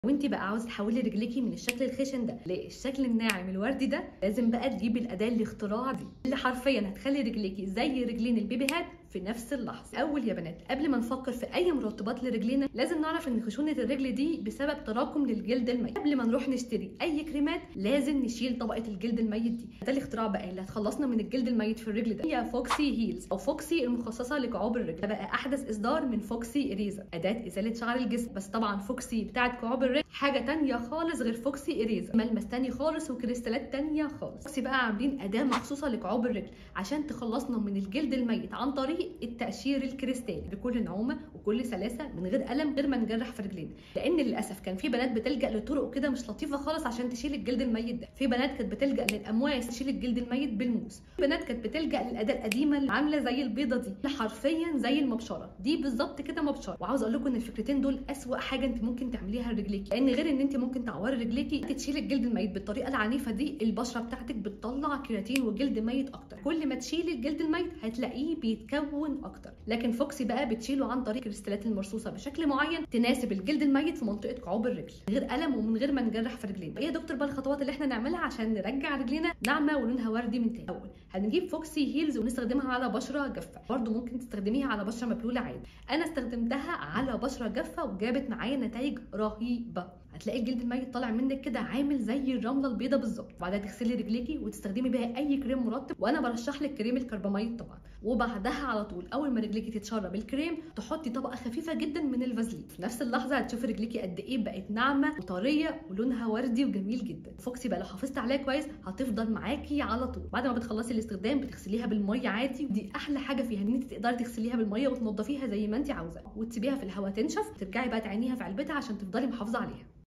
وانت بقى عاوزه تحولي رجليكي من الشكل الخشن ده للشكل الناعم الوردي ده لازم بقى تجيبي الاداه الاختراع دي اللي حرفيا هتخلي رجليكي زي رجلين البيبيهات في نفس اللحظه اول يا بنات قبل ما نفكر في اي مرطبات لرجلينا لازم نعرف ان خشونه الرجل دي بسبب تراكم للجلد الميت قبل ما نروح نشتري اي كريمات لازم نشيل طبقه الجلد الميت دي ده الاختراع بقى اللي هتخلصنا من الجلد الميت في الرجل ده هي فوكسي هيلز او فوكسي المخصصه لكعوب الرجل ده بقى احدث اصدار من فوكسي اريزا اداه ازاله شعر الجسم بس طبعا فوكسي بتاعه كعوب الرجل حاجه تانية خالص غير فوكسي اريزا ملمس تاني خالص وكريستالات تانية خالص فوكسي بقى عاملين اداه مخصوصه لكعوب الرجل عشان تخلصنا من الجلد الميت عن طريق التقشير الكريستالي بكل نعومه وكل سلاسه من غير الم غير ما نجرح في رجلينا لان للاسف كان في بنات بتلجا لطرق كده مش لطيفه خالص عشان تشيل الجلد الميت ده في بنات كانت بتلجا للامواس تشيل الجلد الميت بالموس في بنات كانت بتلجا للاداه القديمه اللي عامله زي البيضه دي اللي حرفيا زي المبشره دي بالظبط كده مبشره وعاوز اقول لكم ان الفكرتين دول اسوا حاجه انت ممكن تعمليها لرجليكي لان غير ان انت ممكن تعوري رجليكي انت تشيل الجلد الميت بالطريقه العنيفه دي البشره بتاعتك بتطلع كيراتين وجلد ميت اكتر كل ما تشيلي الجلد الميت هتلاقيه بيتكون اكتر لكن فوكسي بقى بتشيله عن طريق الكريستالات المرصوصه بشكل معين تناسب الجلد الميت في منطقه كعوب الرجل من غير الم ومن غير ما نجرح في رجلينا ايه يا دكتور بقى الخطوات اللي احنا نعملها عشان نرجع رجلينا ناعمه ولونها وردي من تاني اول هنجيب فوكسي هيلز ونستخدمها على بشره جافه برده ممكن تستخدميها على بشره مبلوله عادي انا استخدمتها على بشره جافه وجابت معايا نتائج رهيبه هتلاقي الجلد الميت طالع منك كده عامل زي الرمله البيضاء بالظبط وبعدها تغسلي رجليكي وتستخدمي بيها اي كريم مرطب وانا برشح لك كريم الكرباميد طبعا وبعدها على طول اول ما رجليكي تتشرب الكريم تحطي طبقه خفيفه جدا من الفازلين في نفس اللحظه هتشوفي رجليكي قد ايه بقت ناعمه وطريه ولونها وردي وجميل جدا فوكسي بقى لو حافظت عليها كويس هتفضل معاكي على طول بعد ما بتخلصي الاستخدام بتغسليها بالميه عادي ودي احلى حاجه فيها ان انت تقدري تغسليها بالميه وتنضفيها زي ما انت عاوزه وتسيبيها في الهواء تنشف ترجعي بقى تعينيها في علبتها عشان تفضلي محافظه عليها